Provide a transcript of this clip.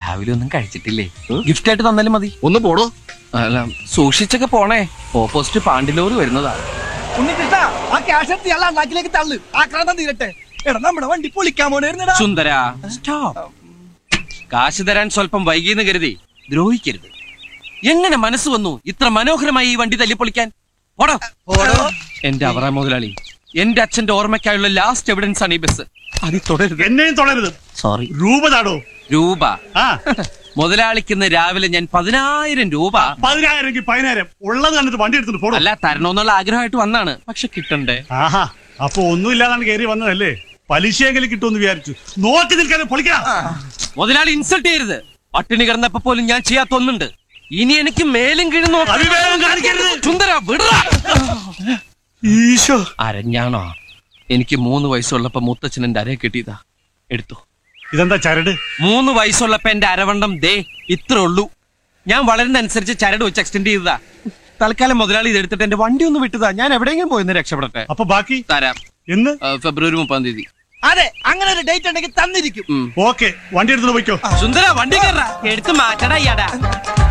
രാവിലെ ഒന്നും കഴിച്ചിട്ടില്ലേ ഗിഫ്റ്റ് ആയിട്ട് തന്നാലും മതി ഒന്ന് പോടോ അല്ല സൂക്ഷിച്ചൊക്കെ പോണേ ഓപ്പോസിറ്റ് പാണ്ടിലോറ് വരുന്നതാ ഉണ്ണികൃഷ്ണ ആ ക്യാഷ് എടുത്ത് ഇയാളെ അണ്ണാക്കിലേക്ക് തള്ളു ആക്രാന്തം തീരട്ടെ എടാ നമ്മുടെ വണ്ടി പൊളിക്കാൻ പോണേരുന്നടാ സുന്ദര സ്റ്റോപ്പ് കാശ് തരാൻ സ്വല്പം വൈകിയെന്ന് കരുതി ദ്രോഹിക്കരുത് എങ്ങനെ മനസ്സ് വന്നു ഇത്ര മനോഹരമായി ഈ വണ്ടി തല്ലിപ്പൊളിക്കാൻ ഓടോ എന്റെ അവറ മുതലാളി എന്റെ അച്ഛന്റെ ഓർമ്മയ്ക്കായുള്ള ലാസ്റ്റ് എവിഡൻസ് ആണ് ഈ ബസ് അതിൽ തുടരുത് എന്നെയും തുടരുത് സോറി രൂപ താടോ രൂപ ആ മുതലാളിക്കുന്ന രാവിലെ ഞാൻ പതിനായിരം രൂപ പതിനായിരം എങ്കിൽ പതിനായിരം ഉള്ളത് കണ്ടിട്ട് വണ്ടി എടുത്തിട്ട് പോടോ അല്ല തരണമെന്നുള്ള ആഗ്രഹമായിട്ട് വന്നാണ് പക്ഷെ കിട്ടണ്ടേ ആഹാ അപ്പൊ ഒന്നുമില്ലാതാണ് കയറി വന്നതല്ലേ പലിശയെങ്കിലും കിട്ടുമെന്ന് വിചാരിച്ചു നോക്കി നിൽക്കാതെ പൊളിക്കാം മുതലാളി ഇൻസൾട്ട് ചെയ്യരുത് പട്ടിണി കിടന്നപ്പോ പോലും ഞാൻ ചെയ്യാത്ത ഒന്നുണ്ട് ഇനി എനിക്ക് മേലും കീഴും നോക്കാം അവിവേകം കാണിക്കരുത് സുന്ദര വിടറ ഈശോ അരഞ്ഞാണോ എനിക്ക് മൂന്ന് വയസ്സുള്ളപ്പോ മുത്തച്ഛൻ എന്റെ അരയെ കിട്ടിയതാ എടുത്തു ഇതെന്താ ചരട് മൂന്ന് വയസ്സുള്ളപ്പോ എന്റെ അരവണ്ണം ദേ ഇത്ര ഉള്ളൂ ഞാൻ വളരുന്ന അനുസരിച്ച് ചരട് വെച്ച് എക്സ്റ്റെൻഡ് ചെയ്തതാ തൽക്കാലം മുതലാളി ഇത് എടുത്തിട്ട് എന്റെ വണ്ടി ഒന്ന് വിട്ടതാ ഞാൻ എവിടെയെങ്കിലും പോയിന്ന് രക്ഷപ്പെടട്ടെ അപ്പൊ ബാക്കി തരാം എന്ന് ആ, ഫെബ്രുവരി മുപ്പാം തീയതി അതെ അങ്ങനെ ഒരു ഡേറ്റ് ഉണ്ടെങ്കിൽ തന്നിരിക്കും ഉം. ഓക്കെ വണ്ടി എടുത്തിട്ട് പോയിക്കോ സുന്ദര വണ്ടി കയറാ എടുത്ത് മാറ്റടാ ഇയാടാ